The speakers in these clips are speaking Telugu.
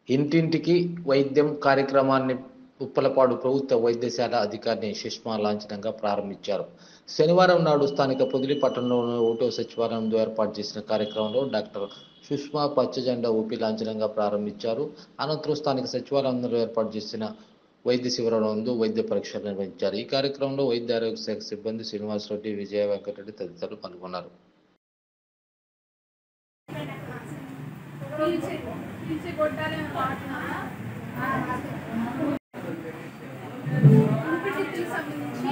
ఇంటింటికి వైద్యం కార్యక్రమాన్ని ఉప్పలపాడు ప్రభుత్వ వైద్యశాల అధికారిని సుష్మా లాంఛనంగా ప్రారంభించారు శనివారం నాడు స్థానిక పొదిలి పట్టణంలోని ఓటో సచివాలయంలో ఏర్పాటు చేసిన కార్యక్రమంలో డాక్టర్ సుష్మా పచ్చజెండా ఊపి లాంఛనంగా ప్రారంభించారు అనంతరం స్థానిక సచివాలయంలో ఏర్పాటు చేసిన వైద్య శిబిరం నందు వైద్య పరీక్షలు నిర్వహించారు ఈ కార్యక్రమంలో వైద్య ఆరోగ్య శాఖ సిబ్బంది శ్రీనివాసరెడ్డి విజయ వెంకటరెడ్డి తదితరులు పాల్గొన్నారు పీల్చి పీల్చి కొట్టాలని పాడుతున్నారా ఊపిరితిత్తులకు సంబంధించి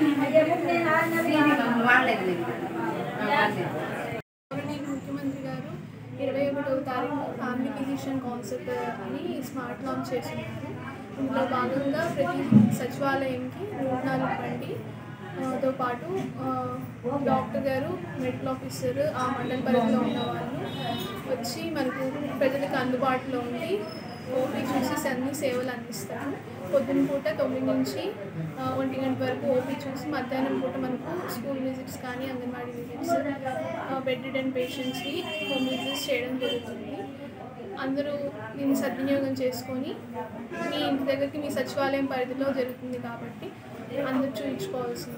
గవర్నమెంట్ ముఖ్యమంత్రి గారు ఇరవై ఒకటవ తారీఖు ఫ్యామిలీ ఫిజిషియన్ కాన్సెప్ట్ అని స్మార్ట్ లాంచ్ చేస్తున్నారు ఇందులో భాగంగా ప్రతి సచివాలయంకి నూట నాలుగు బండి ఆ, తో పాటు ఆ, డాక్టర్ గారు మెడికల్ ఆఫీసర్ ఆ మండల పరిధిలో ఉన్న వాళ్ళు వచ్చి మనకు ప్రజలకు అందుబాటులో ఉండి ఓపీ చూసి అన్ని సేవలు అందిస్తారు పొద్దున పూట తొమ్మిది నుంచి ఆ, ఒంటి గంట వరకు ఓపీ చూసి మధ్యాహ్నం పూట మనకు స్కూల్ విజిట్స్ కానీ అంగన్వాడీ విజిట్స్ బెడ్ రిడన్ పేషెంట్స్ని హోమ్ విజిట్స్ చేయడం జరుగుతుంది అందరూ దీన్ని సద్వినియోగం చేసుకొని మీ ఇంటి దగ్గరికి మీ సచివాలయం పరిధిలో జరుగుతుంది కాబట్టి అందరూ చూపించుకోవాల్సింది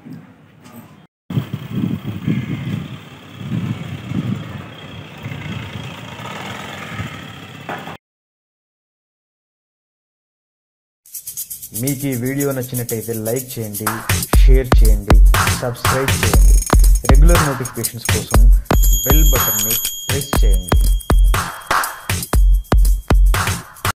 మీకు ఈ వీడియో నచ్చినట్టయితే లైక్ చేయండి షేర్ చేయండి సబ్స్క్రైబ్ చేయండి రెగ్యులర్ నోటిఫికేషన్స్ కోసం బెల్ బటన్ని ప్రెస్ చేయండి